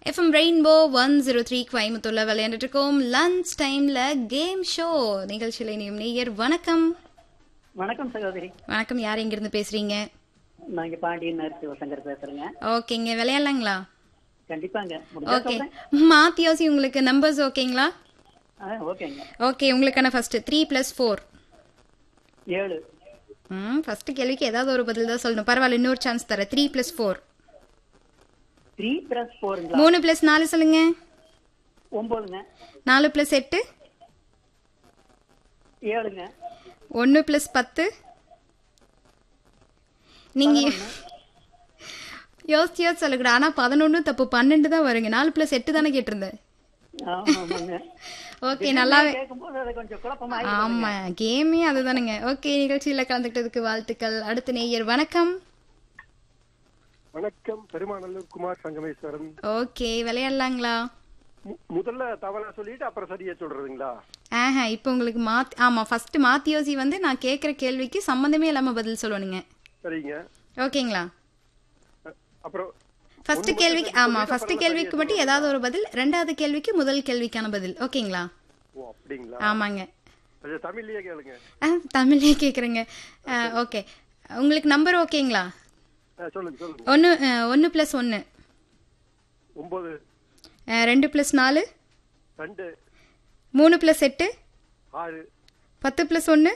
FM rainbow one zero three கோயம்புத்தூர்ல விளையாண்டுட்டு இருக்கோம் லஞ்ச் டைம்ல கேம் ஷோ நிகழ்ச்சியில் இணையும் நேயர் வணக்கம் வணக்கம் சகோதரி வணக்கம் யார் எங்கிருந்து பேசுறீங்க நான் இங்க பாண்டியன் நரசி சிவசங்கர் பேசுறேங்க ஓகேங்க விளையாடலாங்களா கண்டிப்பாங்க முடிஞ்சா ஓகே சொல்றேன் மாத்தி யோசி உங்களுக்கு நம்பர்ஸ் ஓகேங்களா ஆ, ஓகேங்க ஓகே உங்களுக்கான ஃபர்ஸ்ட் த்ரீ பிளஸ் ஃபோர் ஏழு ம் ஃபர்ஸ்ட் கேள்விக்கு ஏதாவது ஒரு பதில் தான் சொல்லணும் பரவாயில்ல இன்னொரு சான்ஸ் தரேன் three plus four three plus போருங்களா மூணு பிளஸ் நாலு சொல்லுங்க ஒன்பதுங்க நாலு பிளஸ் எட்டு ஏழுங்க ஒன்று பிளஸ் பத்து நீங்க யோசிச்சு யோசிச்சு சொல்லக்கூடாது ஆனா பதினொன்று தப்பு பன்னெண்டு தான் வருங்க நாலு பிளஸ் எட்டு தானே கேட்டிருந்தேன் ஆமாங்க ஓகே நல்லாவே கேட்கும்போது அது கொஞ்சம் குழப்பமா ஆமா கேமே அதுதானுங்க ஓகே நிகழ்ச்சியில கலந்துக்கிட்டதுக்கு வாழ்த்துக்கள் அடுத்த நேயர் வணக்கம் வணக்கம் பெருமாநல்லூர் குமார் சங்கமேஸ்வரன் ஓகே விளையாடலாங்களா மு- முதல்ல தவறா சொல்லிட்டு அப்புறம் சரியா சொல்றதுங்களா ஆஹா இப்போ உங்களுக்கு மாத்தி ஆமா ஃபர்ஸ்ட் மாத்தி யோசி வந்து நான் கேட்குற கேள்விக்கு சம்மந்தமே இல்லாம பதில் சொல்லணுங்க சரிங்க ஓகேங்களா அ- அப்புறம் ஃபர்ஸ்ட் கேள்விக்கு ஆமா ஃபர்ஸ்ட் கேள்விக்கு மட்டும் ஏதாவது ஒரு பதில் ரெண்டாவது கேள்விக்கு முதல் கேள்விக்கான பதில் ஓகேங்களா ஓ அப்படிங்களா ஆமாங்க அது தமிழ்லயே கேளுங்க ஆ தமிழ்லேயே கேட்குறேங்க ஓகே உங்களுக்கு நம்பர் ஓகேங்களா ஆ, சொல்லுங்க சொல்லுங்க ஒன்று ஒன்று ப்ளஸ் ஒன்று ஒன்பது ரெண்டு ப்ளஸ் நாலு ரெண்டு மூணு ப்ளஸ் எட்டு ஆறு பத்து ப்ளஸ் ஒன்று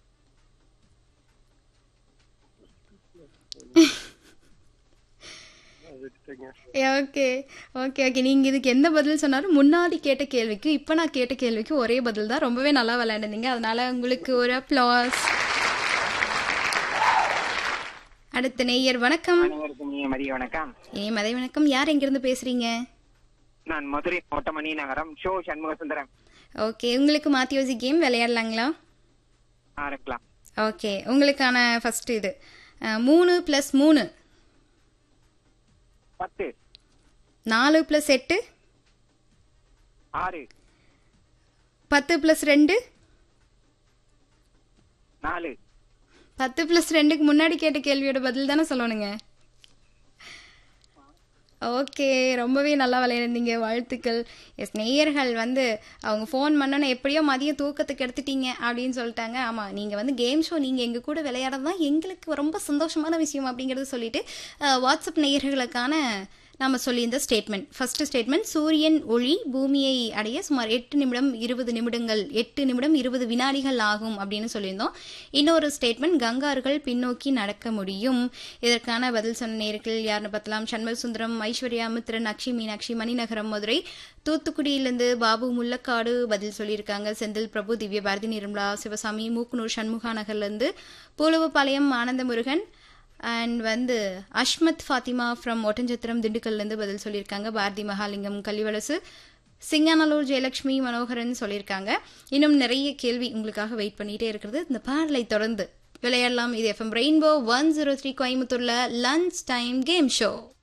அது விட்டுட்டேங்க. ஓகே ஓகே ஓகே நீங்கள் இதுக்கு எந்த பதில் சொன்னாலும் முன்னாடி கேட்ட கேள்விக்கு இப்போ நான் கேட்ட கேள்விக்கு ஒரே பதில் தான் ரொம்பவே நல்லா விளையாண்டுருந்தீங்க அதனால உங்களுக்கு ஒரு அப்ளாஸ் அடுத்த நேயர் வணக்கம் அனைவருக்கும் இனிய மதிய வணக்கம் ஏ மதை வணக்கம் யார் எங்கிருந்து பேசுறீங்க நான் மதுரை மொட்டமணி நகரம் ஷோ சண்முக சுந்தரம் ஓகே உங்களுக்கு மாத்தி யோசி கேம் விளையாடலாங்களா ஆரம்பிக்கலாம் ஓகே உங்களுக்கான ஃபர்ஸ்ட் இது அஹ், மூணு ப்ளஸ் மூணு பத்து நாலு ப்ளஸ் எட்டு ஆறு பத்து ப்ளஸ் ரெண்டு நாலு பத்து ப்ளஸ் ரெண்டுக்கு முன்னாடி கேட்ட கேள்வியோட பதில் தானே சொல்லணுங்க ஓகே ரொம்பவே நல்லா விளையாடுந்தீங்க வாழ்த்துக்கள் எஸ் நேயர்கள் வந்து அவங்க ஃபோன் பண்ணோன்னு எப்படியோ மதியம் தூக்கத்துக்கு எடுத்துட்டீங்க அப்படின்னு சொல்லிட்டாங்க ஆமாம் நீங்கள் வந்து கேம் ஷோ நீங்கள் எங்கள் கூட விளையாடுறது தான் எங்களுக்கு ரொம்ப சந்தோஷமான விஷயம் அப்படிங்கிறத சொல்லிட்டு அஹ், வாட்ஸ்அப் நேயர்களுக்கான நம்ம சொல்லியிருந்த ஸ்டேட்மெண்ட் ஃபர்ஸ்ட் ஸ்டேட்மெண்ட் சூரியன் ஒளி பூமியை அடைய சுமார் எட்டு நிமிடம் இருபது நிமிடங்கள் எட்டு நிமிடம் இருபது வினாடிகள் ஆகும் அப்படின்னு சொல்லியிருந்தோம் இன்னொரு ஸ்டேட்மெண்ட் கங்கார்கள் பின்னோக்கி நடக்க முடியும் இதற்கான பதில் சொன்ன நேர்கள் யாருன்னு பார்த்தலாம் சண்முக சுந்தரம் ஐஸ்வர்யா மித்ரன் அக்ஷி மீனாட்சி மணிநகரம் மதுரை தூத்துக்குடியிலிருந்து பாபு முல்லக்காடு பதில் சொல்லியிருக்காங்க செந்தில் பிரபு திவ்ய பாரதி நிர்மலா சிவசாமி மூக்குனூர் சண்முகா நகர்லேருந்து பூலுவபாளையம் ஆனந்த முருகன் அண்ட் வந்து அஷ்மத் ஃபாத்திமா ஃப்ரம் ஒட்டஞ்சத்திரம் திண்டுக்கல்லேருந்து பதில் சொல்லியிருக்காங்க பாரதி மகாலிங்கம் கலிவலசு சிங்கானலூர் ஜெயலட்சுமி மனோகரன் சொல்லியிருக்காங்க இன்னும் நிறைய கேள்வி உங்களுக்காக வெயிட் பண்ணிட்டே இருக்கிறது இந்த பாடலை தொடர்ந்து விளையாடலாம் இது FM rainbow one zero three கோயம்புத்தூர்ல லஞ்ச் டைம் கேம் ஷோ